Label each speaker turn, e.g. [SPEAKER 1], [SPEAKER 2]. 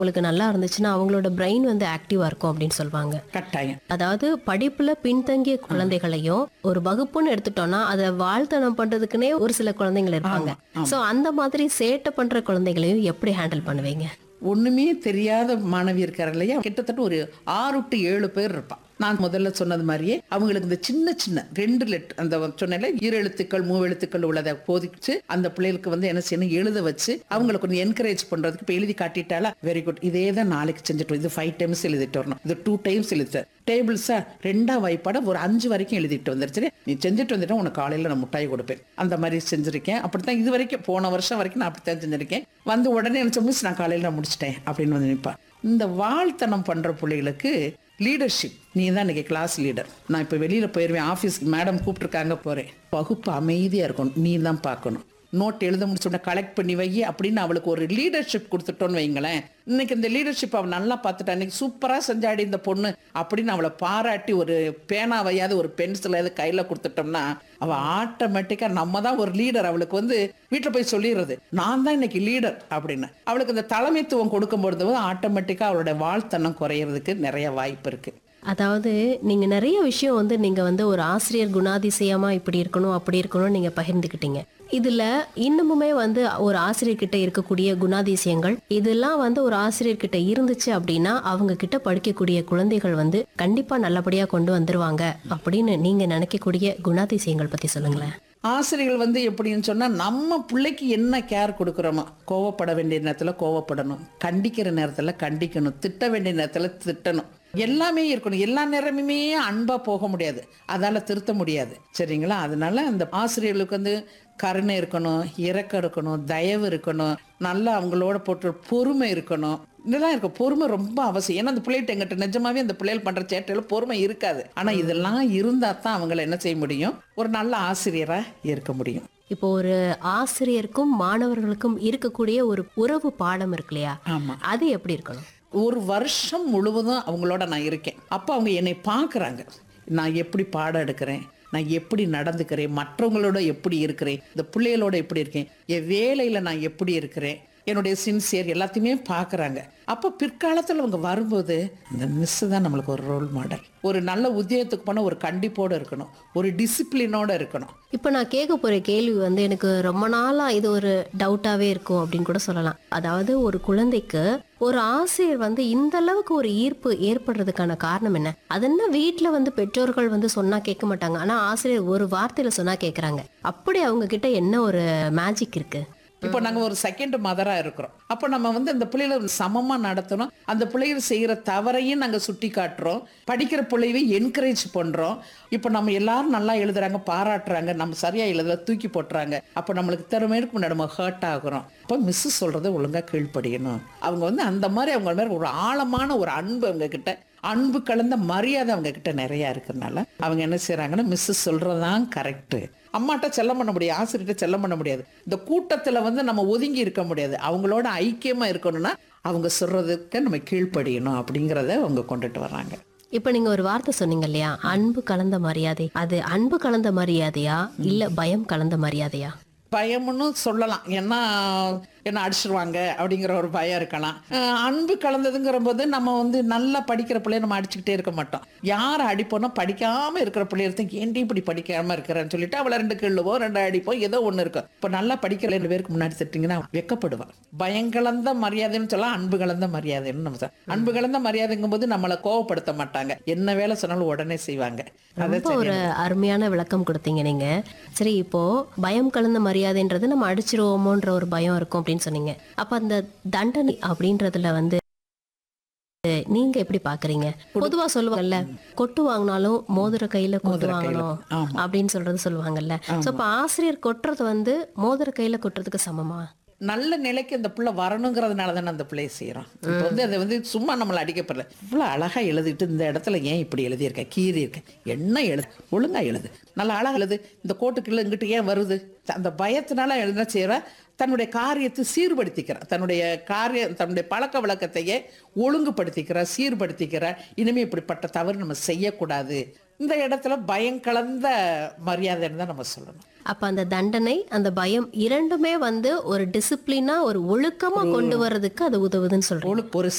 [SPEAKER 1] உங்களுக்கு நல்லா இருந்துச்சுன்னா அவங்களோட பிரெயின் வந்து ஆக்டிவா இருக்கும் அப்படின்னு சொல்லுவாங்க
[SPEAKER 2] கட்டாயம்
[SPEAKER 1] அதாவது படிப்புல பின்தங்கிய குழந்தைகளையும் ஒரு வகுப்புன்னு எடுத்துட்டோம்னா அதை வாழ்த்தனம் பண்றதுக்குன்னே ஒரு சில குழந்தைகள் இருப்பாங்க சோ அந்த மாதிரி சேட்டை பண்ற குழந்தைகளையும் எப்படி ஹேண்டில் பண்ணுவீங்க
[SPEAKER 2] ஒண்ணுமே தெரியாத மாணவி இருக்காரு இல்லையா கிட்டத்தட்ட ஒரு ஆறு டு ஏழு பேர் இருப்பான் நான் முதல்ல சொன்னது மாதிரியே அவங்களுக்கு இந்த சின்ன சின்ன ரெண்டு லெட் அந்த சொன்னேன்ல ஈரெழுத்துக்கள் மூவெழுத்துக்கள் உள்ளதை போதிச்சு அந்த பிள்ளைகளுக்கு வந்து என்ன செய்யணும் எழுத வச்சு அவங்களை கொஞ்சம் என்கரேஜ் பண்றதுக்கு இப்போ எழுதி காட்டிட்டாலா வெரி குட் இதே தான் நாளைக்கு செஞ்சுட்டு வரும். இது ஃபைவ் டைம்ஸ் எழுதிட்டு வரணும் இது டூ டைம்ஸ் எழுதிட்டு டேபிள்ஸா ரெண்டா வாய்ப்பாட ஒரு அஞ்சு வரைக்கும் எழுதிட்டு வந்துருச்சு நீ செஞ்சுட்டு வந்துட்டா உனக்கு காலையில நான் முட்டாய் கொடுப்பேன் அந்த மாதிரி செஞ்சிருக்கேன் அப்படித்தான் இது வரைக்கும் போன வருஷம் வரைக்கும் நான் அப்படித்தான் செஞ்சிருக்கேன் வந்து உடனே நினைச்ச மிஸ் நான் காலையில நான் முடிச்சிட்டேன் அப்படின்னு வந்து நினைப்பா இந்த வாழ்த்தனம் பண்ற பிள்ளைகளுக்கு லீடர்ஷிப் நீ தான் இன்னைக்கு கிளாஸ் லீடர் நான் இப்போ வெளியில போயிருவேன் ஆஃபீஸ்க்கு மேடம் கூப்பிட்டுருக்காங்க போறேன் வகுப்பு அமைதியா இருக்கணும் நீ தான் பார்க்கணும் நோட் எழுத முடிச்சோட கலெக்ட் பண்ணி வை அப்படின்னு அவளுக்கு ஒரு லீடர்ஷிப் கொடுத்துட்டோன்னு வைங்களேன் இன்னைக்கு இந்த லீடர்ஷிப் அவள் நல்லா பார்த்துட்டா இன்னைக்கு சூப்பராக செஞ்சாடி இந்த பொண்ணு அப்படின்னு அவளை பாராட்டி ஒரு பேனாவையாவது ஒரு பென்சில் எது கையில் கொடுத்துட்டோம்னா அவள் ஆட்டோமேட்டிக்காக நம்ம தான் ஒரு லீடர் அவளுக்கு வந்து வீட்டில் போய் சொல்லிடுறது நான் தான் இன்னைக்கு லீடர் அப்படின்னு அவளுக்கு இந்த தலைமைத்துவம் கொடுக்கும்பொழுது ஆட்டோமேட்டிக்காக அவளோட வாழ்த்தனம் குறையிறதுக்கு நிறைய வாய்ப்பு இருக்கு
[SPEAKER 1] அதாவது நீங்க நிறைய விஷயம் வந்து நீங்க வந்து ஒரு ஆசிரியர் குணாதிசயமா இப்படி இருக்கணும் அப்படி இருக்கணும்னு நீங்க பகிர்ந்துக்கிட்டீங்க இதுல இன்னமுமே வந்து ஒரு ஆசிரியர் கிட்ட இருக்கக்கூடிய குணாதிசயங்கள் இதெல்லாம் வந்து ஒரு ஆசிரியர் கிட்ட இருந்துச்சு அப்படின்னா அவங்க கிட்ட படிக்கக்கூடிய குழந்தைகள் வந்து கண்டிப்பா நல்லபடியா கொண்டு வந்துருவாங்க அப்படின்னு நீங்க நினைக்கக்கூடிய குணாதிசயங்கள் பத்தி சொல்லுங்களேன்
[SPEAKER 2] ஆசிரியர்கள் வந்து எப்படின்னு சொன்னா நம்ம பிள்ளைக்கு என்ன கேர் கொடுக்குறோமோ கோவப்பட வேண்டிய நேரத்துல கோவப்படணும் கண்டிக்கிற நேரத்துல கண்டிக்கணும் திட்ட வேண்டிய நேரத்துல திட்டணும் எல்லாமே இருக்கணும் எல்லா நேரமுமே அன்பா போக முடியாது அதால திருத்த முடியாது சரிங்களா அதனால அந்த ஆசிரியர்களுக்கு வந்து கருணை இருக்கணும் இரக்கம் இருக்கணும் தயவு இருக்கணும் நல்லா அவங்களோட போட்டு பொறுமை இருக்கணும் இதெல்லாம் இருக்கும் பொறுமை ரொம்ப அவசியம் ஏன்னா அந்த பிள்ளைகிட்ட எங்கிட்ட நிஜமாவே அந்த பிள்ளைகள் பண்ற சேட்டையில பொறுமை இருக்காது ஆனா இதெல்லாம் இருந்தா தான் அவங்கள என்ன செய்ய முடியும் ஒரு நல்ல ஆசிரியரா இருக்க முடியும்
[SPEAKER 1] இப்போ ஒரு ஆசிரியருக்கும் மாணவர்களுக்கும் இருக்கக்கூடிய ஒரு உறவு பாடம் இருக்கு இல்லையா
[SPEAKER 2] ஆமா
[SPEAKER 1] அது எப்படி இருக்கணும்
[SPEAKER 2] ஒரு வருஷம் முழுவதும் அவங்களோட நான் இருக்கேன் அப்போ அவங்க என்னை பார்க்குறாங்க நான் எப்படி பாடம் எடுக்கிறேன் நான் எப்படி நடந்துக்கிறேன் மற்றவங்களோட எப்படி இருக்கிறேன் இந்த பிள்ளைகளோட எப்படி இருக்கேன் என் வேலையில் நான் எப்படி இருக்கிறேன் என்னுடைய சின்சியர் எல்லாத்தையுமே பார்க்குறாங்க அப்போ பிற்காலத்தில் அவங்க வரும்போது இந்த மிஸ் தான் நம்மளுக்கு ஒரு ரோல் மாடல் ஒரு நல்ல உத்தியோகத்துக்கு போனால் ஒரு கண்டிப்போடு இருக்கணும் ஒரு டிசிப்ளினோட இருக்கணும்
[SPEAKER 1] இப்போ நான் கேட்க போற கேள்வி வந்து எனக்கு ரொம்ப நாளா இது ஒரு டவுட்டாவே இருக்கும் அப்படின்னு கூட சொல்லலாம் அதாவது ஒரு குழந்தைக்கு ஒரு ஆசிரியர் வந்து இந்த அளவுக்கு ஒரு ஈர்ப்பு ஏற்படுறதுக்கான காரணம் என்ன அது என்ன வீட்ல வந்து பெற்றோர்கள் வந்து சொன்னா கேட்க மாட்டாங்க ஆனா ஆசிரியர் ஒரு வார்த்தையில சொன்னா கேக்குறாங்க அப்படி அவங்க கிட்ட என்ன ஒரு மேஜிக் இருக்கு
[SPEAKER 2] இப்போ நாங்க ஒரு செகண்ட் மதரா இருக்கிறோம் அப்போ நம்ம வந்து அந்த பிள்ளைகளை சமமா நடத்தணும் அந்த பிள்ளைகள் செய்யற தவறையும் நாங்க சுட்டி காட்டுறோம் படிக்கிற பிள்ளைவை என்கரேஜ் பண்றோம் இப்போ நம்ம எல்லாரும் நல்லா எழுதுறாங்க பாராட்டுறாங்க நம்ம சரியா எழுதல தூக்கி போட்டுறாங்க அப்போ நம்மளுக்கு திறமைக்கு முன்னாடி நம்ம ஹர்ட் ஆகுறோம் அப்போ மிஸ் சொல்றதை ஒழுங்கா கீழ்ப்படியணும் அவங்க வந்து அந்த மாதிரி அவங்க மேல ஒரு ஆழமான ஒரு அன்பு அவங்க கிட்ட அன்பு கலந்த மரியாதை அவங்க கிட்ட நிறைய இருக்கிறனால அவங்க என்ன செய்றாங்கன்னா மிஸ் சொல்றதுதான் கரெக்ட் அம்மாட்ட செல்லம் பண்ண முடியாது ஆசிரியர்கிட்ட செல்லம் பண்ண முடியாது இந்த கூட்டத்துல வந்து நம்ம ஒதுங்கி இருக்க முடியாது அவங்களோட ஐக்கியமா இருக்கணும்னா அவங்க சொல்றதுக்கு நம்ம கீழ்ப்படியணும் அப்படிங்கிறத அவங்க கொண்டுட்டு வர்றாங்க
[SPEAKER 1] இப்போ நீங்க ஒரு வார்த்தை சொன்னீங்க இல்லையா அன்பு கலந்த மரியாதை அது அன்பு கலந்த மரியாதையா இல்ல பயம் கலந்த மரியாதையா
[SPEAKER 2] பயம்னு சொல்லலாம் ஏன்னா என்ன அடிச்சிருவாங்க அப்படிங்கிற ஒரு பயம் இருக்கலாம் அஹ் அன்பு கலந்ததுங்கிற போது நம்ம வந்து நல்லா படிக்கிற பிள்ளைய நம்ம அடிச்சுக்கிட்டே இருக்க மாட்டோம் யார் அடிப்போனா படிக்காம இருக்கிற பிள்ளைய எடுத்து ஏன்டி இப்படி படிக்காம இருக்கிறேன்னு சொல்லிட்டு அவளை ரெண்டு கிள்ளுவோம் ரெண்டு அடிப்போம் ஏதோ ஒண்ணு இருக்கும் இப்போ நல்லா படிக்கிற ரெண்டு பேருக்கு முன்னாடி திட்டிங்கன்னா வெக்கப்படுவான் பயம் கலந்த மரியாதைன்னு சொல்லலாம் அன்பு கலந்த மரியாதைன்னு நம்ம சொல்ல அன்பு கலந்த மரியாதைங்கும் போது நம்மளை கோவப்படுத்த மாட்டாங்க என்ன வேலை சொன்னாலும் உடனே செய்வாங்க அதை
[SPEAKER 1] ரொம்ப ஒரு அருமையான விளக்கம் கொடுத்தீங்க நீங்க சரி இப்போ பயம் கலந்த மரியாதைன்றது நம்ம அடிச்சிருவோமோன்ற ஒரு பயம் இருக்கும் அப்படின்னு சொன்னீங்க அப்ப அந்த தண்டனை அப்படின்றதுல வந்து நீங்க எப்படி பாக்குறீங்க பொதுவா சொல்லுவாங்கல்ல கொட்டு வாங்கினாலும் மோதிர கையில கொட்டு வாங்கணும்
[SPEAKER 2] ஆமா.
[SPEAKER 1] அப்படின்னு சொல்றது சொல்லுவாங்கல்ல சோ அப்ப ஆசிரியர் கொட்டுறது வந்து மோதிர கையில கொட்டுறதுக்கு சமமா
[SPEAKER 2] நல்ல நிலைக்கு அந்த பிள்ளை வரணுங்கிறதுனால தானே அந்த பிள்ளையை செய்கிறோம் இப்போ வந்து அதை வந்து சும்மா நம்மளை அடிக்கப்படல இவ்வளோ அழகாக எழுதிட்டு இந்த இடத்துல ஏன் இப்படி எழுதியிருக்க கீறி இருக்க என்ன எழுது ஒழுங்கா எழுது நல்லா அழகா எழுது இந்த கோட்டுக்குள்ள இங்கிட்டு ஏன் வருது அந்த பயத்தினால எழுதினா செய்கிற தன்னுடைய காரியத்தை சீர்படுத்திக்கிறார் தன்னுடைய காரிய தன்னுடைய பழக்க வழக்கத்தையே ஒழுங்குபடுத்திக்கிறார் சீர்படுத்திக்கிறார் இனிமே இப்படிப்பட்ட தவறு நம்ம செய்யக்கூடாது இந்த இடத்துல பயம் கலந்த மரியாதைன்னு தான் நம்ம சொல்லணும்
[SPEAKER 1] அப்ப அந்த தண்டனை அந்த பயம் இரண்டுமே வந்து ஒரு டிசிப்ளினா ஒரு ஒழுக்கமா கொண்டு வர்றதுக்கு அது உதவுதுன்னு சொல்றோம்
[SPEAKER 2] ஒரு- ஒரு